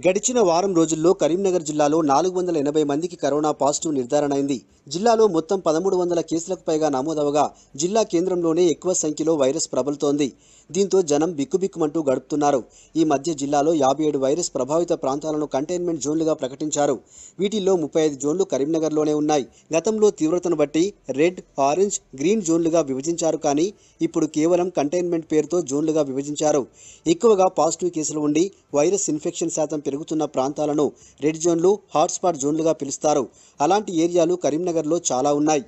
గడిచిన వారం రోజుల్లో కరీంనగర్ జిల్లాలో నాలుగు వందల ఎనభై మందికి కరోనా పాజిటివ్ నిర్ధారణ అయింది జిల్లాలో మొత్తం పదమూడు వందల కేసులకు పైగా నమోదవగా జిల్లా కేంద్రంలోనే ఎక్కువ సంఖ్యలో వైరస్ ప్రబలుతోంది దీంతో జనం బిక్కుబిక్కుమంటూ గడుపుతున్నారు ఈ మధ్య జిల్లాలో యాభై ఏడు వైరస్ ప్రభావిత ప్రాంతాలను కంటైన్మెంట్ జోన్లుగా ప్రకటించారు వీటిల్లో ముప్పై ఐదు జోన్లు కరీంనగర్లోనే ఉన్నాయి గతంలో తీవ్రతను బట్టి రెడ్ ఆరెంజ్ గ్రీన్ జోన్లుగా విభజించారు కానీ ఇప్పుడు కేవలం కంటైన్మెంట్ పేరుతో జోన్లుగా విభజించారు ఎక్కువగా పాజిటివ్ కేసులు ఉండి వైరస్ ఇన్ఫెక్షన్ శాతం పెరుగుతున్న ప్రాంతాలను రెడ్ జోన్లు హాట్స్పాట్ జోన్లుగా పిలుస్తారు అలాంటి ఏరియాలు కరీంనగర్లో చాలా ఉన్నాయి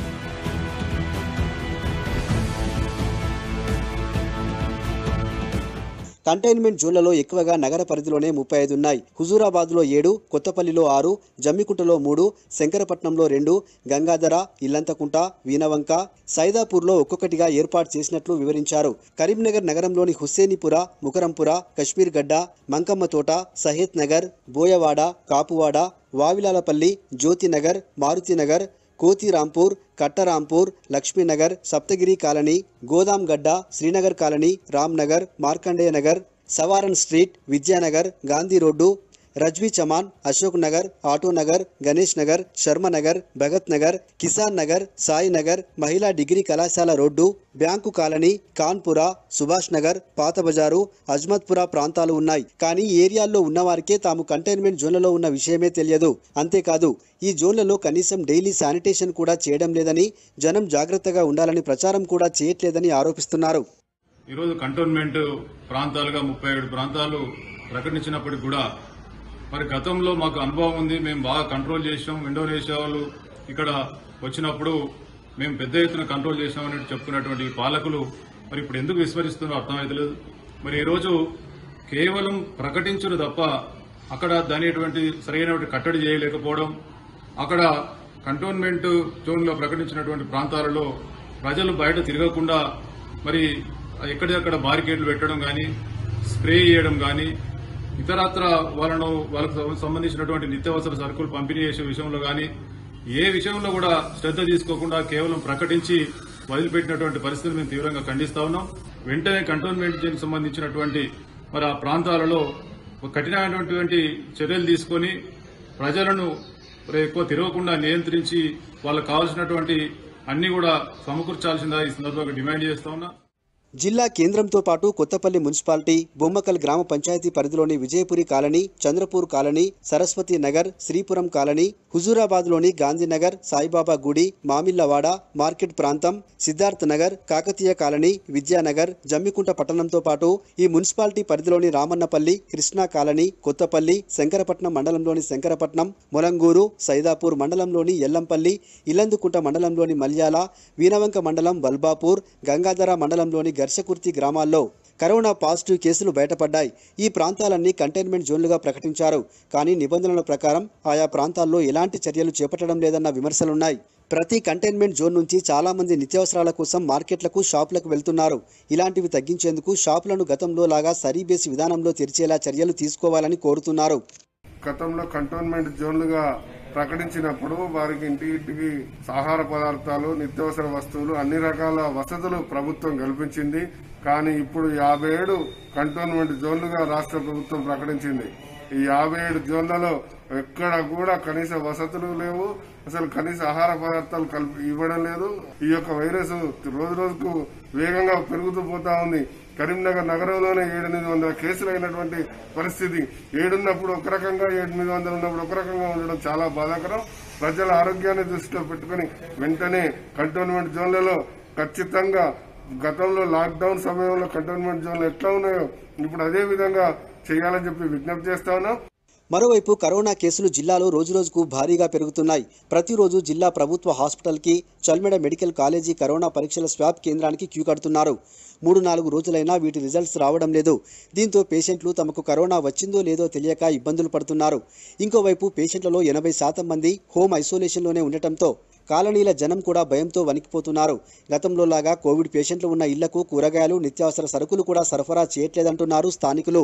కంటైన్మెంట్ జోన్లలో ఎక్కువగా నగర పరిధిలోనే ముప్పై ఐదు ఉన్నాయి హుజూరాబాద్లో ఏడు కొత్తపల్లిలో ఆరు జమ్మికుంటలో మూడు శంకరపట్నంలో రెండు గంగాధర ఇల్లంతకుంట వీనవంక సైదాపూర్లో ఒక్కొక్కటిగా ఏర్పాటు చేసినట్లు వివరించారు కరీంనగర్ నగరంలోని హుస్సేనిపుర Mukarampura Kashmir Gadda Mankamma Thota Saheth Nagar Boyawada Kapuwada Vavilalapalli Jyothinagar Maruthinagar Kothirampur Kattarampur Laxminagar Saptagiri colony Godamgadda Srinagar colony Ramnagar Markandeya Nagar Savaran street Vidyanagar Gandhi road Razvi Chaman Ashok Nagar auto Nagar Ganesh Nagar Sharma Nagar Bhagat Nagar Kisan Nagar Sai Nagar మహిళా డిగ్రీ కళాశాల road bank colony Kanpura Subhash Nagar పాత బజారు అజ్మత్పుర ప్రాంతాలు ఉన్నాయి కానీ ఈ ఏరియాల్లో ఉన్నవారికే తాము కంటైన్మెంట్ జోన్లలో ఉన్న విషయమే తెలియదు అంతేకాదు ఈ జోన్లలో కనీసం డైలీ శానిటేషన్ కూడా చేయడం లేదని జనం జాగ్రత్తగా ఉండాలని ప్రచారం కూడా చేయట్లేదని ఆరోపిస్తున్నారు ఈరోజు కంటోన్మెంట్ ప్రాంతాలుగా ముప్పై ఏడు ప్రాంతాలు ప్రకటించినప్పటికి కూడా మరి గతంలో మాకు అనుభవం ఉంది మేము బాగా కంట్రోల్ చేసాం ఇండోనేషియా వాళ్ళు ఇక్కడ వచ్చినప్పుడు మేము పెద్ద ఎత్తున కంట్రోల్ చేసామని చెప్పుకున్నటువంటి పాలకులు మరి ఇప్పుడు ఎందుకు విస్మరిస్తున్నారో అర్థమైతలేదు మరి ఈరోజు కేవలం ప్రకటించుడు తప్ప అక్కడ దాని ఎటువంటి సరైనటువంటి కట్టడి చేయలేకపోవడం అక్కడ కంటోన్మెంట్ జోన్లో ప్రకటించినటువంటి ప్రాంతాలలో ప్రజలు బయట తిరగకుండా మరి ఎక్కడికక్కడ బారికేడ్లు పెట్టడం కానీ స్ప్రే చేయడం కానీ ఇతరత్ర వాళ్ళను వాళ్ళకు సంబంధించినటువంటి నిత్యావసర సరుకులు పంపిణీ చేసే విషయంలో కానీ ఏ విషయంలో కూడా శ్రద్ధ తీసుకోకుండా కేవలం ప్రకటించి వదిలిపెట్టినటువంటి పరిస్థితిని మేము తీవ్రంగా ఖండిస్తా ఉన్నాం వెంటనే కంటోన్మెంట్ జోన్కి సంబంధించినటువంటి మరి ఆ ప్రాంతాలలో ఒక కఠినమైనటువంటి చర్యలు తీసుకొని ప్రజలను మరి ఎక్కువ తిరగకుండా నియంత్రించి వాళ్ళకు కావాల్సినటువంటి అన్ని కూడా సమకూర్చాల్సిందా ఈ సందర్భంగా డిమాండ్ చేస్తా ఉన్నా జిల్లా కేంద్రంతో పాటు కొత్తపల్లి మున్సిపాలిటీ బొమ్మకల్ గ్రామ పంచాయతీ పరిధిలోని Vijayapuri colony Chandrapur colony Saraswathi Nagar Sripuram colony హుజూరాబాద్లోని గాంధీనగర్ సాయిబాబా గుడి మామిళ్లవాడ మార్కెట్ ప్రాంతం సిద్ధార్థ్ నగర్ కాకతీయ కాలనీ విద్యానగర్ జమ్మికుంట పట్టణంతో పాటు ఈ మున్సిపాలిటీ పరిధిలోని రామన్నపల్లి కృష్ణా కాలనీ కొత్తపల్లి శంకరపట్నం మండలంలోని శంకరపట్నం మొలంగూరు సైదాపూర్ మండలంలోని ఎల్లంపల్లి ఇల్లందుకుంట మండలంలోని మల్యాల వీనవంక మండలం బల్బాపూర్ గంగాధర మండలంలోని గర్షకుర్తి గ్రామాల్లో కరోనా పాజిటివ్ కేసులు బయటపడ్డాయి ఈ ప్రాంతాలన్నీ కంటైన్మెంట్ జోన్లుగా ప్రకటించారు కానీ నిబంధనల ప్రకారం ఆయా ప్రాంతాల్లో ఎలాంటి చర్యలు చేపట్టడం లేదన్న విమర్శలున్నాయి ప్రతి కంటైన్మెంట్ జోన్ నుంచి చాలా మంది నిత్యావసరాల కోసం మార్కెట్లకు షాపులకు వెళ్తున్నారు ఇలాంటివి తగ్గించేందుకు షాపులను గతంలో లాగా సరీబేసి విధానంలో తెరిచేలా చర్యలు తీసుకోవాలని కోరుతున్నారు గతంలో కంటోన్మెంట్ జోన్లుగా ప్రకటించినప్పుడు వారికి ఇంటింటికి ఆహార పదార్థాలు నిత్యావసర వస్తువులు అన్ని రకాల వసతులు ప్రభుత్వం కల్పించింది కానీ ఇప్పుడు యాభై ఏడు కంటోన్మెంట్ జోన్లుగా రాష్ట్ర ప్రభుత్వం ప్రకటించింది ఈ యాభై ఏడు జోన్లలో ఎక్కడ కూడా కనీస వసతులు లేవు అసలు కనీస ఆహార పదార్థాలు కల్పి ఇవ్వడం లేదు ఈ యొక్క వైరస్ రోజు రోజుకు వేగంగా పెరుగుతూ పోతా ఉంది కరీంనగర్ నగరంలోనే ఏడెనిమిది వందల కేసులు అయినటువంటి పరిస్థితి ఏడున్నప్పుడు ఒక రకంగా ఎనిమిది వందలు ఉన్నప్పుడు ఒక రకంగా ఉండడం చాలా బాధాకరం ప్రజల ఆరోగ్యాన్ని దృష్టిలో పెట్టుకుని వెంటనే కంటోన్మెంట్ జోన్లలో ఖచ్చితంగా గతంలో లాక్డౌన్ సమయంలో కంటోన్మెంట్ జోన్లు ఎట్లా ఉన్నాయో ఇప్పుడు అదే విధంగా చేయాలని చెప్పి విజ్ఞప్తి చేస్తా ఉన్నాం మరోవైపు కరోనా కేసులు జిల్లాలో రోజురోజుకు భారీగా పెరుగుతున్నాయి ప్రతిరోజు జిల్లా ప్రభుత్వ హాస్పిటల్కి చల్మెడ మెడికల్ కాలేజీ కరోనా పరీక్షల స్వాబ్ కేంద్రానికి క్యూ కడుతున్నారు మూడు నాలుగు రోజులైనా వీటి రిజల్ట్స్ రావడం లేదు దీంతో పేషెంట్లు తమకు కరోనా వచ్చిందో లేదో తెలియక ఇబ్బందులు పడుతున్నారు ఇంకోవైపు పేషెంట్లలో ఎనభై శాతం మంది హోమ్ ఐసోలేషన్లోనే ఉండటంతో కాలనీల జనం కూడా భయంతో వణికిపోతున్నారు గతంలో లాగా కోవిడ్ పేషెంట్లు ఉన్న ఇళ్లకు కూరగాయలు నిత్యావసర సరుకులు కూడా సరఫరా చేయట్లేదంటున్నారు స్థానికులు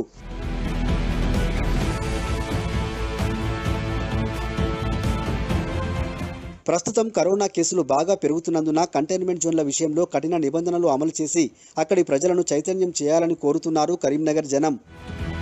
ప్రస్తుతం కరోనా కేసులు బాగా పెరుగుతున్నందున కంటైన్మెంట్ జోన్ల విషయంలో కఠిన నిబంధనలు అమలు చేసి అక్కడి ప్రజలను చైతన్యం చేయాలని కోరుతున్నారు కరీంనగర్ జనం